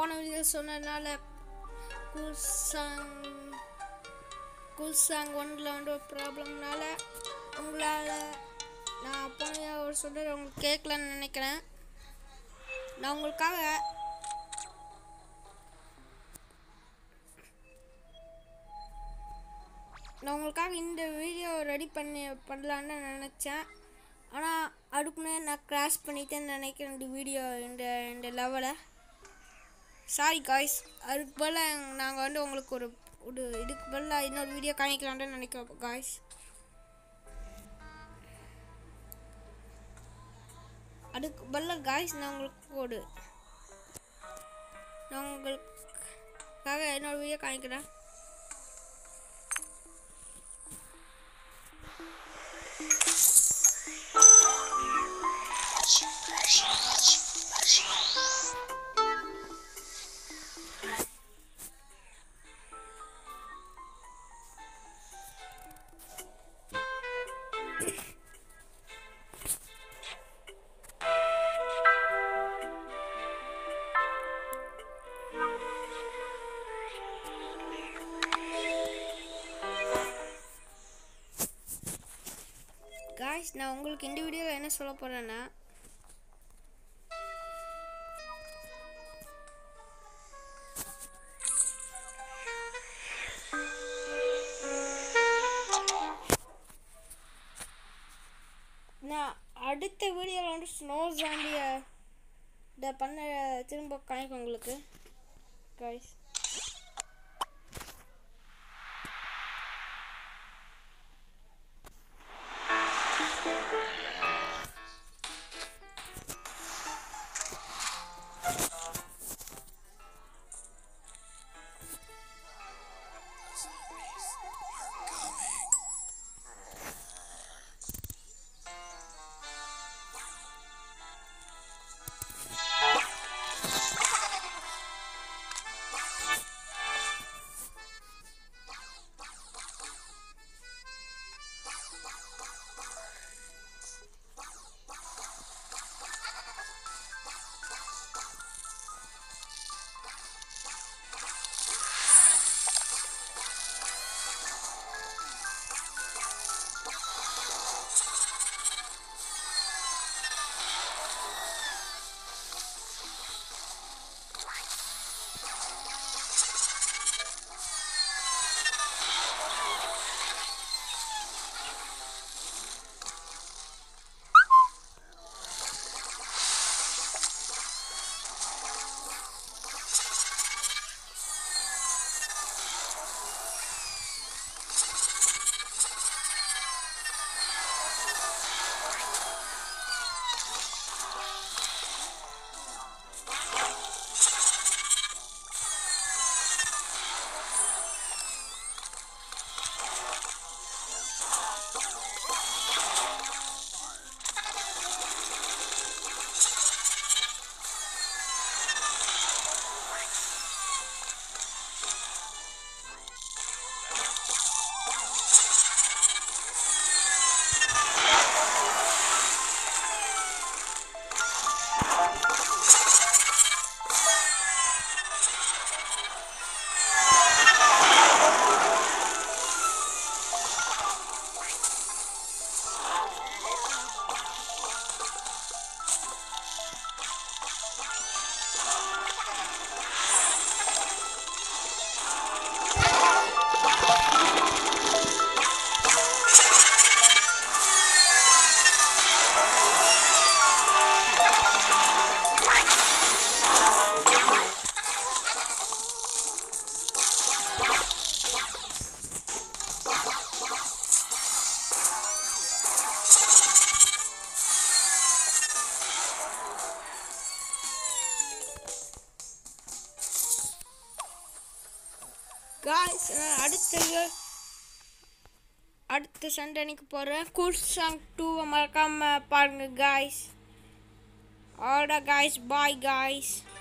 போன வீடியோ சொன்னதுனால cool song cool song ஒன்றில் வந்து ஒரு ப்ராப்ளம்னால உங்களால் நான் போன ஒரு சொல்கிறது உங்களுக்கு கேட்கலன்னு நினைக்கிறேன் நான் உங்களுக்காக நான் உங்களுக்காக இந்த வீடியோ ரெடி பண்ணி பண்ணலான்னு நினச்சேன் ஆனால் அதுக்குன்னே நான் கிராஷ் பண்ணிட்டேன்னு நினைக்கிறேன் இந்த வீடியோ இந்த இந்த லெவலை சாரி காய்ஸ் அதுக்கு பதிலாக நாங்கள் வந்து உங்களுக்கு ஒரு ஒரு இதுக்கு பதிலாக இன்னொரு வீடியோ காமிக்கலான்னு நினைக்கிறோம் காய்ஸ் அதுக்கு பதிலாக காய்ஸ் நான் உங்களுக்கு ஒரு நான் உங்களுக்காக இன்னொரு வீடியோ காமிக்கிறேன் காய்ஸ் நான் உங்களுக்கு இந்த வீடியோவில் என்ன சொல்ல போகிறேன்னா நான் அடுத்த வீடியோவில் வந்து ஸ்னோ ஜாம்பியை இதை பண்ண திரும்ப காமிக்கும் உங்களுக்கு காய்ஸ் காய்ஸ் அடுத்த அடுத்த சண்டே அன்னைக்கு போகிறேன் கூல் சாங் டூவை மறக்காமல் பாருங்கள் காய்ஸ் ஆடா காய்ஸ் பாய் காய்ஸ்